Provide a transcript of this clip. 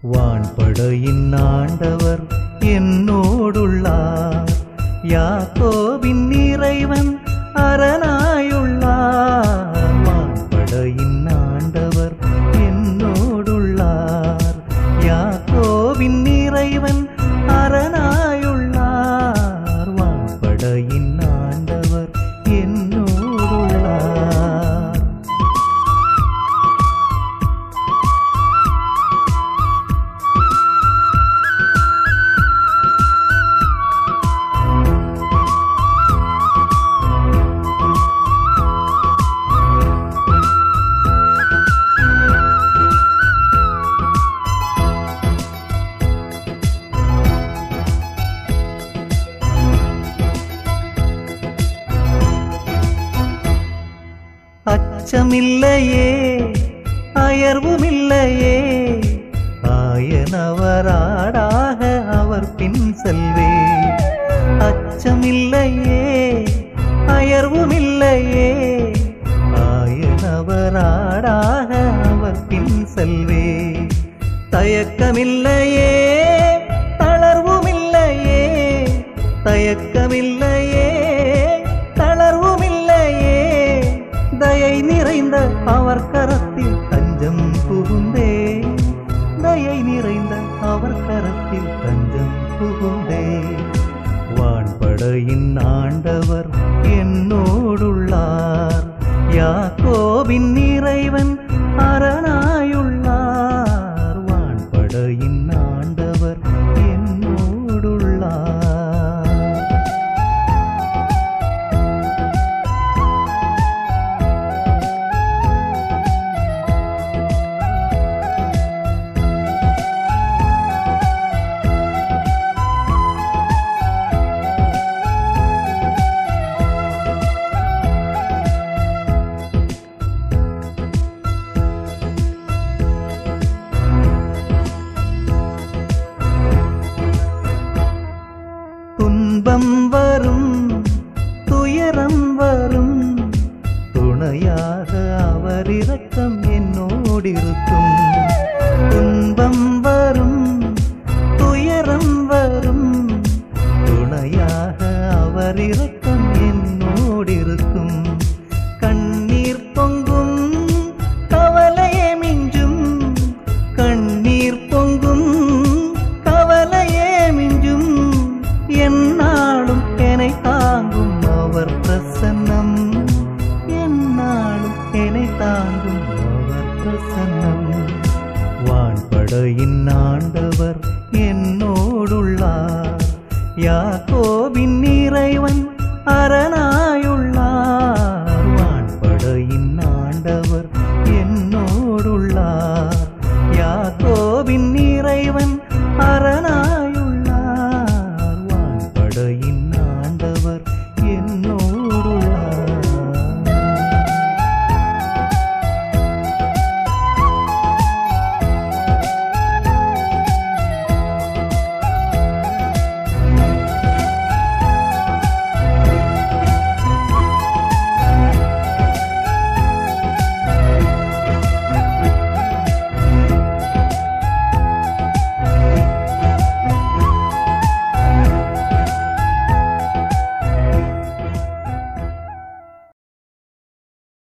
வான்படையின் ஆண்டவர் என்னோடுள்ளார் யாக்கோபின் இறைவன் அரணாயுள்ளார் வான்படையின் ஆண்டவர் என்னோடுள்ளார் யாக்கோபின் இறைவன் அரணாயுள்ளார் வான்படையின் ஆண்டவர் என்னோடுள்ளார் அச்சமில்லையே அயர்வுமில்லையே ஆயனவராடாக அவர் பின் செல்வே அச்சமில்லையே அயர்வுமில்லையே ஆயனவராடாக அவர் பின் செல்வே தயக்கமில்லையே தளர்வுமில்லையே தயக்கமில்லையே தளர்வுமில்லையே தயை நிறைந்த அவர் கரத்தில் தஞ்சம் புகுந்தே தயை நிறைந்த அவர் கரத்தில் தஞ்சம் புகுந்தே வான்படையின் ஆண்டவர் என்னோடுள்ளார் யாக்கோபின் இறைவன் அரணாயுள்ளார் வான்படையின் ஆண்டவர் என்னோடுள்ளார் துன்பம் வரும் துயரம் வரும் துணையாக அவர் இரக்கம் என்னோடிருக்கும் துன்பம் வரும் துயரம் வரும் துணையாக அவர் இரக்கம் என்னோடிருக்கும் கண்ணீர் பொங்கும் கவலையே மிஞ்சும் கண்ணீர் பொங்கும் கவலையே மிஞ்சும் என்னாலும் என்னை தாங்கும் அவர் பிரசன்னம் என்னாலும் என்னை தாங்கும் அவர் பிரசன்னம் வான்படையின் ஆண்டவர் என்னோடுள்ளார் யாக்கோபின் இறைவன் அரணாயுள்ளார் வான்படையின் ஆண்டவர் என்னோடுள்ளார் யாக்கோபின் இறைவன் அரண